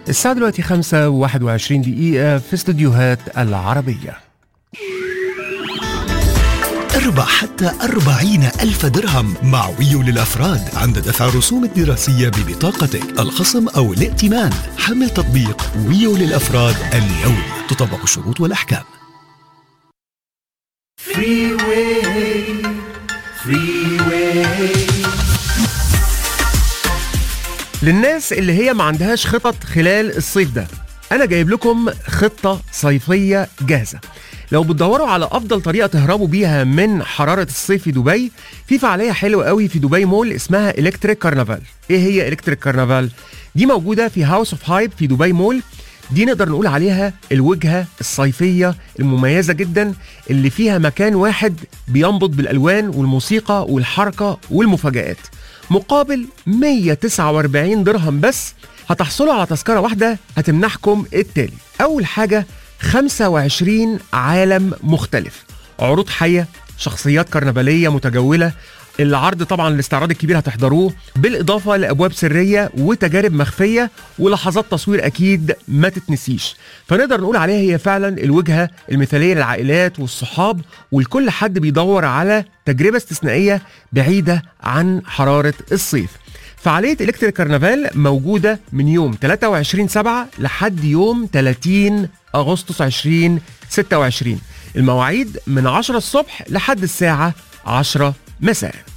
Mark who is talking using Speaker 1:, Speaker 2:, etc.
Speaker 1: الساعة دلوقتي 5 و21 دقيقة في استديوهات العربية
Speaker 2: اربح حتى أربعين ألف درهم مع ويو للأفراد عند دفع الرسوم الدراسية ببطاقتك الخصم أو الائتمان حمل تطبيق ويو للأفراد اليوم تطبق الشروط والأحكام
Speaker 1: للناس اللي هي ما عندهاش خطط خلال الصيف ده انا جايب لكم خطة صيفية جاهزة لو بتدوروا على افضل طريقة تهربوا بيها من حرارة الصيف في دبي في فعالية حلوة قوي في دبي مول اسمها الكتريك كارنفال ايه هي الكتريك كارنفال دي موجودة في هاوس اوف هايب في دبي مول دي نقدر نقول عليها الوجهة الصيفية المميزة جدا اللي فيها مكان واحد بينبض بالألوان والموسيقى والحركة والمفاجآت مقابل 149 درهم بس هتحصلوا على تذكرة واحدة هتمنحكم التالي أول حاجة 25 عالم مختلف عروض حية شخصيات كرنفالية متجولة العرض طبعا الاستعراض الكبير هتحضروه بالإضافة لأبواب سرية وتجارب مخفية ولحظات تصوير أكيد ما تتنسيش فنقدر نقول عليها هي فعلا الوجهة المثالية للعائلات والصحاب ولكل حد بيدور على تجربة استثنائية بعيدة عن حرارة الصيف فعالية إلكتريك كرنفال موجودة من يوم 23 7 لحد يوم 30 أغسطس 2026 المواعيد من 10 الصبح لحد الساعة 10 مساء